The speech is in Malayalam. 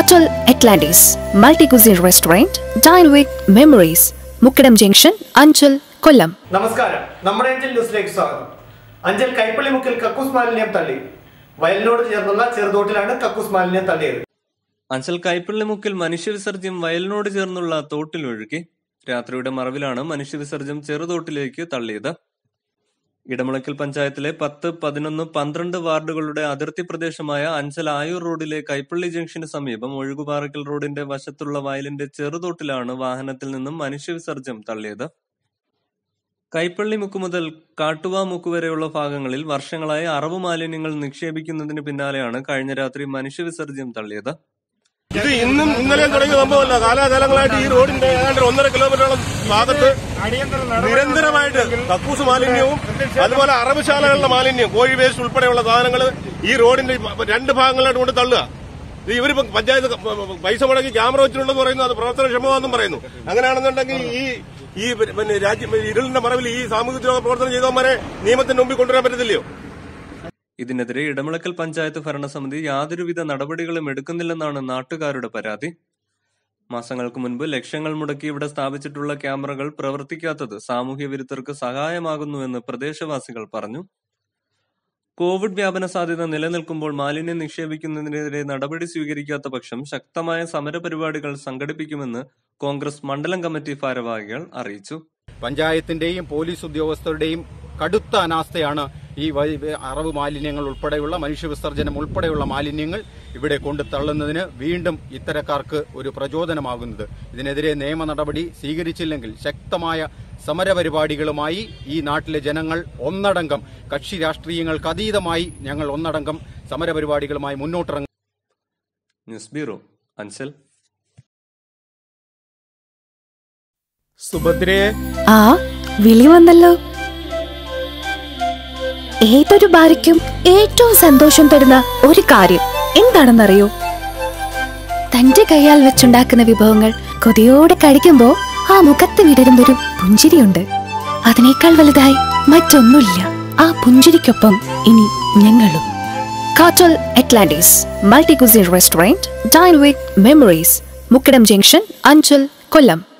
Hotel Atlantis, multi-cuisine restaurant, dine with memories, Mukkadam junction Anchal Kollam നമസ്കാരം നമ്മുടെ അഞ്ചൽ ന്യൂസിലേക്ക് സ്വാഗതം അഞ്ചൽ കൈപ്പള്ളി മുക്കിൽ കക്കൂസ് മാലിന്യം തള്ളി വയലിനോട് ചേർന്നുള്ള ചെറുതോട്ടിലാണ് കക്കൂസ് മാലിന്യം തള്ളിയത് അഞ്ചൽ കൈപ്പള്ളിമുക്കിൽ മനുഷ്യവിസർജ്യം വയലിനോട് ചേർന്നുള്ള തോട്ടിൽ ഒഴുകി രാത്രിയുടെ മറവിലാണ് മനുഷ്യവിസർജ്യം ചെറുതോട്ടിലേക്ക് തള്ളിയത് ഇടമുളയ്ക്കൽ പഞ്ചായത്തിലെ പത്ത് പതിനൊന്ന് പന്ത്രണ്ട് വാർഡുകളുടെ അതിർത്തി പ്രദേശമായ അഞ്ചൽ ആയൂർ റോഡിലെ കൈപ്പള്ളി ജംഗ്ഷന് സമീപം ഒഴുകുപാറയ്ക്കൽ റോഡിന്റെ വശത്തുള്ള വയലിന്റെ ചെറുതോട്ടിലാണ് വാഹനത്തിൽ നിന്നും മനുഷ്യവിസർജ്യം തള്ളിയത് കൈപ്പള്ളി മുക്ക് മുതൽ കാട്ടുവാ മുക്ക് വരെയുള്ള ഭാഗങ്ങളിൽ വർഷങ്ങളായി അറവ് മാലിന്യങ്ങൾ നിക്ഷേപിക്കുന്നതിന് പിന്നാലെയാണ് കഴിഞ്ഞ രാത്രി മനുഷ്യവിസർജ്യം തള്ളിയത് ഇത് ഇന്നും ഇന്നലെയും തുടങ്ങിയ സംഭവമല്ല കാലാകാലങ്ങളായിട്ട് ഈ റോഡിന്റെ ഏതാണ്ട് ഒന്നര കിലോമീറ്ററോളം ഭാഗത്ത് നിരന്തരമായിട്ട് കക്കൂസ് മാലിന്യവും അതുപോലെ അറബുശാലകളുടെ മാലിന്യം കോഴി വേസ്റ്റ് ഉൾപ്പെടെയുള്ള സാധനങ്ങൾ ഈ റോഡിന്റെ രണ്ട് ഭാഗങ്ങളായിട്ട് കൊണ്ട് തള്ളുക ഇത് ഇവര് പഞ്ചായത്ത് പൈസ മുടക്കി ക്യാമറ വെച്ചിട്ടുണ്ടെന്ന് പറയുന്നു അത് പ്രവർത്തനക്ഷമമാണെന്നും പറയുന്നു അങ്ങനെയാണെന്നുണ്ടെങ്കിൽ ഈ ഈ പിന്നെ രാജ്യം ഇരുളിന്റെ മറവിൽ ഈ സാമൂഹിക പ്രവർത്തനം ചെയ്തവന്മാരെ നിയമത്തിന്റെ മുമ്പിൽ കൊണ്ടുവരാൻ പറ്റത്തില്ലയോ ഇതിനെതിരെ ഇടമുളക്കൽ പഞ്ചായത്ത് ഭരണസമിതി യാതൊരുവിധ നടപടികളും എടുക്കുന്നില്ലെന്നാണ് നാട്ടുകാരുടെ പരാതി മാസങ്ങൾക്ക് മുൻപ് ലക്ഷങ്ങൾ മുടക്കി ഇവിടെ സ്ഥാപിച്ചിട്ടുള്ള ക്യാമറകൾ പ്രവർത്തിക്കാത്തത് സാമൂഹ്യ വിരുദ്ധർക്ക് സഹായമാകുന്നുവെന്ന് പ്രദേശവാസികൾ പറഞ്ഞു കോവിഡ് വ്യാപന സാധ്യത നിലനിൽക്കുമ്പോൾ മാലിന്യം നിക്ഷേപിക്കുന്നതിനെതിരെ നടപടി സ്വീകരിക്കാത്ത പക്ഷം ശക്തമായ സമരപരിപാടികൾ സംഘടിപ്പിക്കുമെന്ന് കോൺഗ്രസ് മണ്ഡലം കമ്മിറ്റി ഭാരവാഹികൾ അറിയിച്ചു പഞ്ചായത്തിന്റെയും പോലീസ് ഉദ്യോഗസ്ഥരുടെയും കടുത്ത അനാസ്ഥയാണ് ഈ വൈ- അറവ് മാലിന്യങ്ങൾ ഉൾപ്പെടെയുള്ള മനുഷ്യവിസർജനം ഉൾപ്പെടെയുള്ള മാലിന്യങ്ങൾ ഇവിടെ കൊണ്ടു തള്ളുന്നതിന് വീണ്ടും ഇത്തരക്കാർക്ക് ഒരു പ്രചോദനമാകുന്നത് ഇതിനെതിരെ നിയമ നടപടി സ്വീകരിച്ചില്ലെങ്കിൽ ശക്തമായ സമരപരിപാടികളുമായി ഈ നാട്ടിലെ ജനങ്ങൾ ഒന്നടങ്കം കക്ഷി രാഷ്ട്രീയങ്ങൾക്ക് അതീതമായി ഞങ്ങൾ ഒന്നടങ്കം സമരപരിപാടികളുമായി മുന്നോട്ടിറങ്ങും ന്യൂസ് ബ്യൂറോ അഞ്ചൽ സുഭദ്രയെ ആ വിളി വന്നല്ലോ ഏതൊരു ഭാര്യയ്ക്കും ഏറ്റവും സന്തോഷം തരുന്ന ഒരു കാര്യം എന്താണെന്നറിയോ തന്റെ കൈയാൽ വെച്ചുണ്ടാക്കുന്ന വിഭവങ്ങൾ കൊതിയോടെ കഴിക്കുമ്പോ ആ മുഖത്ത് വിടരുന്നൊരു പുഞ്ചിരിയുണ്ട് അതിനേക്കാൾ വലുതായി മറ്റൊന്നുമില്ല ആ പുഞ്ചിരിക്കൊപ്പം ഇനി ഞങ്ങളും കാറ്റൽ Atlantis multi cuisine restaurant dine with memories Mukkadam junction Anchal Kollam